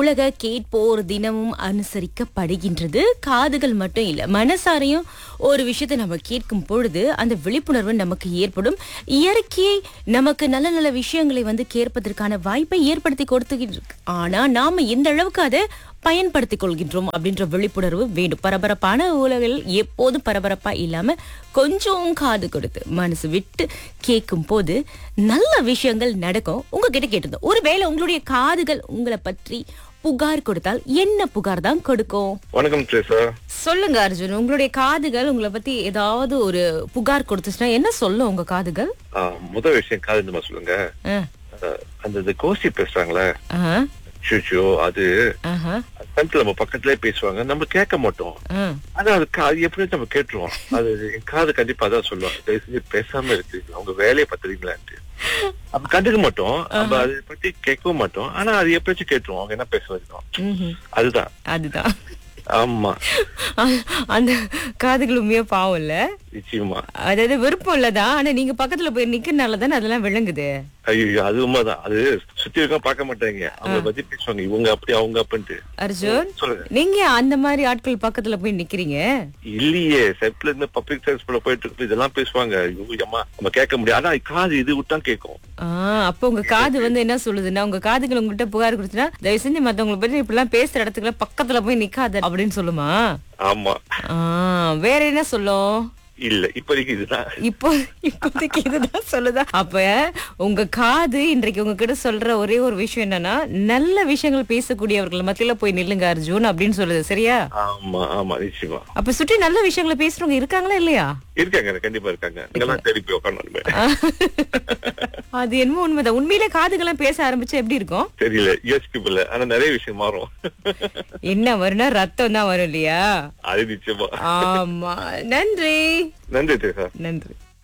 உலக கேட்போர் தினமும் அனுசரிக்கப்படுகின்றது காதுகள் மட்டும் இல்ல மனசாரையும் ஒரு விஷயத்தை நம்ம கேட்கும் பொழுது அந்த விழிப்புணர்வு நமக்கு ஏற்படும் இயற்கையை நமக்கு நல்ல நல்ல விஷயங்களை வந்து கேட்பதற்கான வாய்ப்பை ஏற்படுத்தி கொடுத்துக்கிட்டு இருக்கு ஆனா நாம எந்த அளவுக்கு அதை பயன்படுத்திக் கொள்கின்றோம் அப்படின்ற விழிப்புணர்வு வேண்டும் பரபரப்பான உலகில் எப்போதும் பரபரப்பா இல்லாம கொஞ்சம் காது கொடுத்து மனசு விட்டு கேட்கும் போது நல்ல விஷயங்கள் நடக்கும் உங்ககிட்ட கேட்டிருந்தோம் ஒருவேளை உங்களுடைய காதுகள் உங்களை பற்றி புகார் கொடுத்தால் என்ன புகார் தான் கொடுக்கும் வணக்கம் ட்ரேசா சொல்லுங்க அர்ஜுன் உங்களுடைய காதுகள் உங்களை பத்தி ஏதாவது ஒரு புகார் கொடுத்துச்சுன்னா என்ன சொல்லும் உங்க காதுகள் முதல் விஷயம் காது இந்த மாதிரி சொல்லுங்க அஹ், ஆஹ், அந்த இந்த கோசி பேசுறாங்களே ஆஹா, ஷூஷோ அது ஆஹா, சமயத்துல நம்ம பக்கத்துலயே பேசுவாங்க நம்ம கேட்க மாட்டோம் அஹ். ஆனா அது கா- அது எப்படி நம்ம கேட்டுருவோம் அது என் காது கண்டிப்பா அதான் சொல்லுவோம் தயவு செஞ்சு பேசாம இருக்கு அவங்க வேலையை பத்துறீங்களான்ட்டு நம்ம கண்டுக்க மாட்டோம் நம்ம அதை பத்தி கேட்கவும் மாட்டோம் ஆனா அது எப்பயாச்சும் கேட்டுருவோம் அவங்க என்ன பேச வரைக்கும் ம்ஹும். அதுதான் அதுதான் ஆமா அ- அந்த காதுகள் உண்மையா பாவம் இல்ல நிச்சயமா அதாவது விருப்பம் இல்லதான் ஆனா நீங்க பக்கத்துல போய் நிக்கிறனால தானே அதெல்லாம் விளங்குது ஐயோ அது உண்மைதான் அது சுத்தி இருக்க பார்க்க மாட்டாங்க அவங்க பத்தி பேசுவாங்க இவங்க அப்படி அவங்க அப்படின்ட்டு அர்ஜுன் சொல்லுங்க நீங்க அந்த மாதிரி ஆட்கள் பக்கத்துல போய் நிக்கிறீங்க இல்லையே செப்ல இருந்து பப்ளிக் டிரான்ஸ்போர்ட்ல போயிட்டு இருக்கு இதெல்லாம் பேசுவாங்க ஐயோ அம்மா நம்ம கேட்க முடியாது ஆனா காது இது விட்டா கேட்கும் ஆ, அப்ப உங்க காது வந்து என்ன சொல்லுதுன்னா உங்க காதுகள் உங்ககிட்ட புகார் கொடுத்துனா தயவு செஞ்சு மத்தவங்களை பத்தி இப்படிலாம் பேசுற இடத்துக்குள்ள பக்கத்துல போய் நிக்காத அப்படின்னு சொல்லுமா ஆமா ஆ, வேற என்ன சொல்லும் இல்ல இப்போதைக்கு இதுதான் இப்போ இப்போதைக்கு இதுதான் சொல்லுதா அப்ப உங்க காது இன்றைக்கு உங்ககிட்ட சொல்ற ஒரே ஒரு விஷயம் என்னன்னா நல்ல விஷயங்கள் பேசக்கூடியவர்கள் மத்தியில போய் நில்லுங்க அர்ஜுன் அப்படின்னு சொல்லுது சரியா ஆமா ஆமா நிச்சயமா அப்ப சுற்றி நல்ல விஷயங்களை பேசுறவங்க இருக்காங்களா இல்லையா இருக்காங்க கண்டிப்பா இருக்காங்க நீங்கெல்லாம் தேடி போய் உட்காந்து அது என்னமோ உண்மைதான் உண்மையிலே காதுகள்லாம் பேச ஆரம்பிச்சா எப்படி இருக்கும் தெரியல யோசிக்கல ஆனா நிறைய விஷயம் மாறும் என்ன வரும்னா ரத்தம் தான் வரும் இல்லையா அது நிச்சயமா ஆமா நன்றி நன்றி தேசா நன்றி